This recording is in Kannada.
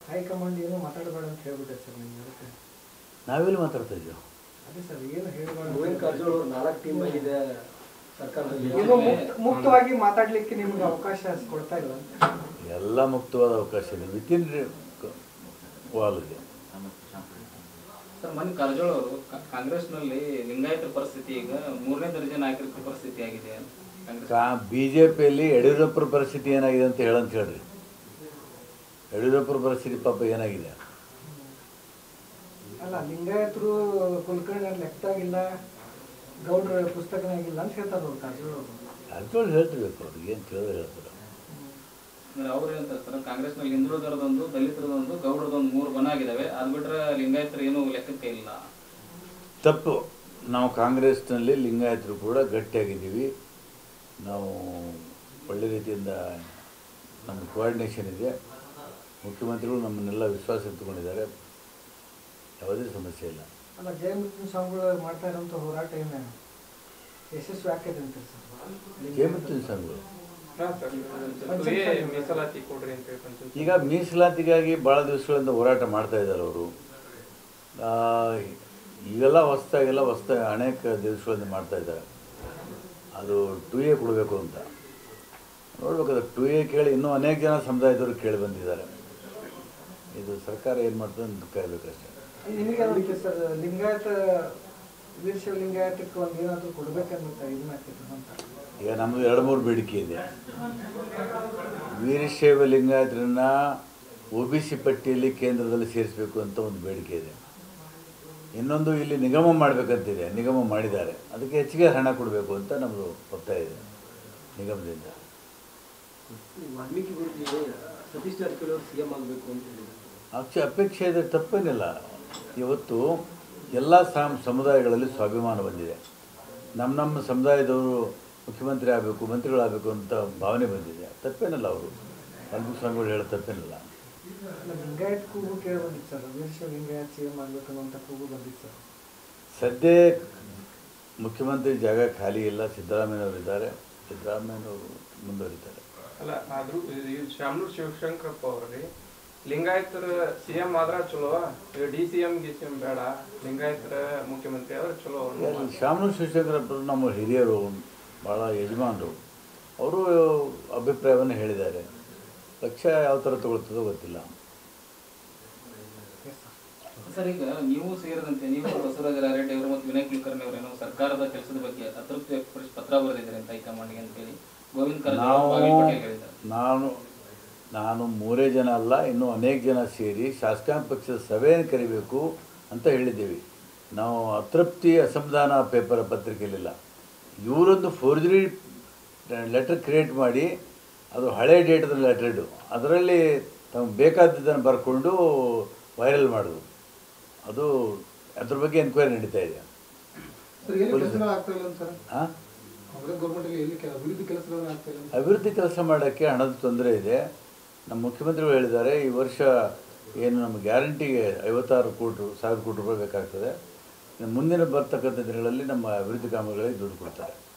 ಹೈಕಮಾಂಡ್ ಏನು ಮಾತಾಡಬೇಡ ಅಂತ ಹೇಳ್ಬಿಟ್ಟೆ ಸರ್ ನಿಮ್ಗೆ ಅದಕ್ಕೆ ನಾವೆಲ್ಲಿ ಮಾತಾಡ್ತಾ ಇದ್ದೀವಿ ಅದೇ ಸರ್ ಏನು ಹೇಳ್ಬೇಡ ಗೋವಿಂದ ಕಾರಜೋಳ ಅವರು ನಾಲ್ಕು ಟೀಮ್ ಆಗಿದೆ ಸರ್ಕಾರದಲ್ಲಿ ಏನು ಮುಕ್ತ- ಮುಕ್ತವಾಗಿ ಮಾತಾಡ್ಲಿಕ್ಕೆ ನಿಮ್ಗೆ ಅವಕಾಶ ಕೊಡ್ತಾ ಇಲ್ಲ ಅಂತ ಎಲ್ಲ ಮುಕ್ತವಾದ ಅವಕಾಶ ಇದೆ ವಿತಿನ್ ವಾಲ್ ಇದೆ ಸರ್ ಮೊನ್ನೆ ಕಾರಜೋಳ ಅವರು ಕಾ- ಕಾಂಗ್ರೆಸ್ನಲ್ಲಿ ಲಿಂಗಾಯತರ ಪರಿಸ್ಥಿತಿ ಈಗ ಮೂರನೇ ದರ್ಜೆ ನಾಯಕರ ಪರಿಸ್ಥಿತಿ ಆಗಿದೆ ಕಾಂಗ್ರೆಸ್ ಕಾ ಬಿ ಜೆ ಪಿಯಲ್ಲಿ ಯಡಿಯೂರಪ್ಪರ ಪರಿಸ್ಥಿತಿ ಏನಾಗಿದೆ ಅಂತ ಹೇಳಂತ ಹೇಳ್ರಿ ಯಡಿಯೂರಪ್ಪರ ಪರಿಸ್ಥಿತಿ ಪಾಪ ಏನಾಗಿದೆ ಅಲ್ಲ ಲಿಂಗಾಯತರು ಕುಲಕರ್ಣಿ ಲೆಕ್ಕದಾಗಿಲ್ಲ ಗೌಡ್ರ ಪುಸ್ತಕನಾಗಿಲ್ಲ ಅಂತ ಹೇಳ್ತಾರೆ ಅವ್ರು ಕಾರಜೋಳ ಅವರು ಅದ್ರಲ್ಲಿ ಹೇಳ್ತಿರ್ಬೇಕು ಅವ್ರಿಗೆ ಏನು ಕೇಳಿದ್ರೆ ಹೇಳ್ತಾರೆ ಅಂದ್ರೆ ಅವ್ರು ಏನಂತಾರೆ ಸರ್ ಕಾಂಗ್ರೆಸ್ನಲ್ಲಿ ಹಿಂದುಳಿದರದೊಂದು ದಲಿತರದೊಂದು ಗೌಡರದೊಂದು ಮೂರು ಬಣ ಆಗಿದಾವೆ ಅದು ಬಿಟ್ರೆ ಲಿಂಗಾಯತರು ಏನು ಲೆಕ್ಕಕ್ಕೆ ಇಲ್ಲ ತಪ್ಪು ನಾವು ಕಾಂಗ್ರೆಸ್ನಲ್ಲಿ ಲಿಂಗಾಯತರು ಕೂಡ ಗಟ್ಟಿಯಾಗಿದ್ದೀವಿ ನಾವು ಒಳ್ಳೆ ರೀತಿಯಿಂದ ನಮ್ಮ ಕೋಆರ್ಡಿನೇಷನ್ ಇದೆ ಮುಖ್ಯಮಂತ್ರಿಗಳು ನಮ್ಮನ್ನೆಲ್ಲ ವಿಶ್ವಾಸ ಇಟ್ಟುಕೊಂಡಿದ್ದಾರೆ ಯಾವುದೇ ಸಮಸ್ಯೆ ಇಲ್ಲ ಅಲ್ಲ ಜಯಮೃತ್ಯು ಸ್ವಾಮಿಗಳು ಮಾಡ್ತಾ ಇರೋಂಥ ಹೋರಾಟ ಏನು ಯಶಸ್ವಿ ಆಕೈತೆ ಅಂತೀರಿ ಸರ್ ಜಯಮೃತ್ಯು ಸ್ವಾಮಿಗಳು ಮೀಸಲಾತಿ ಕೊಡ್ರಿ ಅಂತ ಹೇಳ್ಕೊಂಡು ಈಗ ಮೀಸಲಾತಿಗಾಗಿ ಭಾಳ ದಿವಸಗಳಿಂದ ಹೋರಾಟ ಮಾಡ್ತಾ ಇದ್ದಾರೆ ಅವರು ಈಗೆಲ್ಲ ಹೊಸ್ದಾಗೆಲ್ಲ ಹೊಸ್ದಾಗಿ ಅನೇಕ ದಿವಸಗಳಿಂದ ಮಾಡ್ತಾ ಇದ್ದಾರೆ ಅದು ಟು ಎ ಕೊಡಬೇಕು ಅಂತ ನೋಡ್ಬೇಕಾದ್ರೆ ಟು ಎ ಕೇಳಿ ಇನ್ನೂ ಅನೇಕ ಜನ ಸಮುದಾಯದವರು ಕೇಳಿ ಬಂದಿದ್ದಾರೆ ಇದು ಸರ್ಕಾರ ಏನು ಮಾಡ್ತದೆ ಅಂತ ಕಾಯ್ಬೇಕಷ್ಟೇ ನಿಮಗೆ ಅನ್ಸುತ್ತೆ ಸರ್ ಲಿಂಗಾಯತ ವೀರಶೈವ ಲಿಂಗಾಯತಕ್ಕೆ ಒಂದು ಏನಾದರೂ ಕೊಡ್ಬೇಕಂತ ಇದನ್ನ ಆಗ್ತೈತೆ ಅಂತ ಈಗ ನಮ್ಮದು ಎರಡು ಮೂರು ಬೇಡಿಕೆ ಇದೆ ವೀರಶೈವ ಲಿಂಗಾಯತರನ್ನ ಒ ಬಿ ಸಿ ಪಟ್ಟಿಯಲ್ಲಿ ಕೇಂದ್ರದಲ್ಲಿ ಸೇರಿಸಬೇಕು ಅಂತ ಒಂದು ಬೇಡಿಕೆ ಇದೆ ಇನ್ನೊಂದು ಇಲ್ಲಿ ನಿಗಮ ಮಾಡಬೇಕಂತಿದೆ ನಿಗಮ ಮಾಡಿದ್ದಾರೆ ಅದಕ್ಕೆ ಹೆಚ್ಚಿಗೆ ಹಣ ಕೊಡಬೇಕು ಅಂತ ನಮ್ಮದು ಒತ್ತಾಯ ಇದೆ ನಿಗಮದಿಂದ ವಾಲ್ಮೀಕಿ ಗುರುಜಿಗೆ ಸತೀಶ್ ಜಾರಕಿಹೊಳಿ ಅವರು ಸಿಎಂ ಆಗಬೇಕು ಅಂತ ಹೇಳಿದ್ರು ಅಕ್ಷ ಅಪೇಕ್ಷೆ ಇದೆ ತಪ್ಪೇನಿಲ್ಲ ಇವತ್ತು ಎಲ್ಲ ಸಾಮ್ ಸಮುದಾಯಗಳಲ್ಲಿ ಸ್ವಾಭಿಮಾನ ಬಂದಿದೆ ನಮ್ಮ ನಮ್ಮ ಸಮುದಾಯದವರು ಮುಖ್ಯಮಂತ್ರಿ ಆಗಬೇಕು ಮಂತ್ರಿಗಳಾಗಬೇಕು ಅಂತ ಭಾವನೆ ಬಂದಿದೆ ತಪ್ಪೇನಲ್ಲ ಅವರು ವಾಲ್ಮೀಕಿ ಸ್ವಾಮಿಗಳು ಹೇಳೋ ತಪ್ಪೇನಿಲ್ಲ ಅಲ್ಲ, ಲಿಂಗಾಯತ್ ಕೂಗು ಕೇಳಿ ಬಂದಿತ್ತು sir Veerashaiva Lingayat C M ಆಗ್ಬೇಕು ಅನ್ನೋಂಥ ಕೂಗು ಬಂದಿತ್ತು ಸರ್ ಸದ್ಯ ಮುಖ್ಯಮಂತ್ರಿ ಜಾಗ ಖಾಲಿ ಇಲ್ಲ ಸಿದ್ದರಾಮಯ್ಯನವರು ಇದ್ದಾರೆ ಸಿದ್ದರಾಮಯ್ಯನವರು ಮುಂದುವರಿತಾರೆ ಅಲ್ಲ ಆದ್ರೂ ಶಾಮನೂರ್ ಶಿವಶಂಕರಪ್ಪ ಅವ್ರಿ ಲಿಂಗಾಯತರ ಸಿಎಂ ಆದ್ರ ಚಲೋ ಡಿ ಸಿ ಎಂ ಗಿ ಸಿ ಎಂ ಬೇಡ ಲಿಂಗಾಯತರ ಮುಖ್ಯಮಂತ್ರಿ ಆದ್ರೆ ಚಲೋ ಅವ್ರು ಈಗ ಶಾಮನೂರು ಶಿವಶಂಕರಪ್ಪರು ನಮ್ಮ ಹಿರಿಯರು ಭಾಳ ಯಜಮಾನರು ಅವರು ಅಭಿಪ್ರಾಯವನ್ನು ಹೇಳಿದ್ದಾರೆ ಪಕ್ಷ ಯಾವ ಥರ ತಗೊಳ್ತದೋ ಗೊತ್ತಿಲ್ಲ ಸರ್ ಈಗ ನೀವು ಸೇರಿದಂತೆ ನೀವು ಬಸವರಾಜ ರಾಯರೆಡ್ಡಿ ಅವರು ಮತ್ತು ವಿನಯ್ ಕುಲಕರ್ಣಿ ಅವರೇನೋ ಸರ್ಕಾರದ ಕೆಲಸದ ಬಗ್ಗೆ ಅತೃಪ್ತಿ ವ್ಯಕ್ತಪಡಿಸಿ ಪತ್ರ ಬರೆದಿದ್ದಾರೆ ಅಂತ ಹೈಕಮಾಂಡ್ಗೆ ಅಂತ ಹೇಳಿ ಗೋವಿಂದ ಕಾರಜೋಳ ನಾವು ಬಾಗೇಲ್ ಪಟೇಲ್ ಹೇಳಿದ್ದಾರೆ ನಾನು ನಾನು ಮೂರೇ ಜನ ಅಲ್ಲ ಇನ್ನೂ ಅನೇಕ ಜನ ಸೇರಿ ಶಾಸಕಾಂಗ ಪಕ್ಷದ ಸಭೆಯನ್ನು ಕರಿಬೇಕು ಅಂತ ಹೇಳಿದ್ದೀವಿ ನಾವು ಅತೃಪ್ತಿ ಅಸಮಾಧಾನ ಪೇಪರ್ ಪತ್ರಿಕೆಯಲ್ಲಿಲ್ಲ ಇವರೊಂದು ಫೋರ್ಜರಿ ಲೆಟರ್ ಕ್ರಿಯೇಟ್ ಮಾಡಿ ಅದು ಹಳೆ ಡೇಟದ ಲೆಟರ್ಡು ಅದರಲ್ಲಿ ತಮಗೆ ಬೇಕಾದದ್ದನ್ನು ಬರ್ಕೊಂಡು ವೈರಲ್ ಮಾಡೋದು ಅದು ಅದ್ರ ಬಗ್ಗೆ ಎನ್ಕ್ವೈರಿ ನಡೀತಾ ಇದೆ ಸರ್ ಎಲ್ಲಿ ಕೆಲಸಗಳು ಆಗ್ತಾ ಇಲ್ಲ ಸರ್ ಹಾಂ ಕಾಂಗ್ರೆಸ್ ಗೌರ್ಮೆಂಟ್ ಅಲ್ಲಿ ಎಲ್ಲಿ ಕೆಲ- ಅಭಿವೃದ್ಧಿ ಕೆಲಸಗಳು ಆಗ್ತಾ ಇಲ್ಲ ಅಭಿವೃದ್ಧಿ ಕೆಲಸ ಮಾಡೋಕ್ಕೆ ಹಣದ ತೊಂದರೆ ಇದೆ ನಮ್ಮ ಮುಖ್ಯಮಂತ್ರಿಗಳು ಹೇಳಿದ್ದಾರೆ ಈ ವರ್ಷ ಏನು ನಮ್ಮ ಗ್ಯಾರಂಟಿಗೆ ಐವತ್ತಾರು ಕೋಟಿ ಸಾವಿರ ಕೋಟಿ ರೂಪಾಯಿ ಬೇಕಾಗ್ತದೆ ಇನ್ನು ಮುಂದಿನ ಬರ್ತಕ್ಕಂಥ ದಿನಗಳಲ್ಲಿ ನಮ್ಮ ಅಭಿವೃದ್ಧಿ ಕಾಮಗಾರಿಗೆ ದುಡ್ಡು ಕೊಡ್ತಾರೆ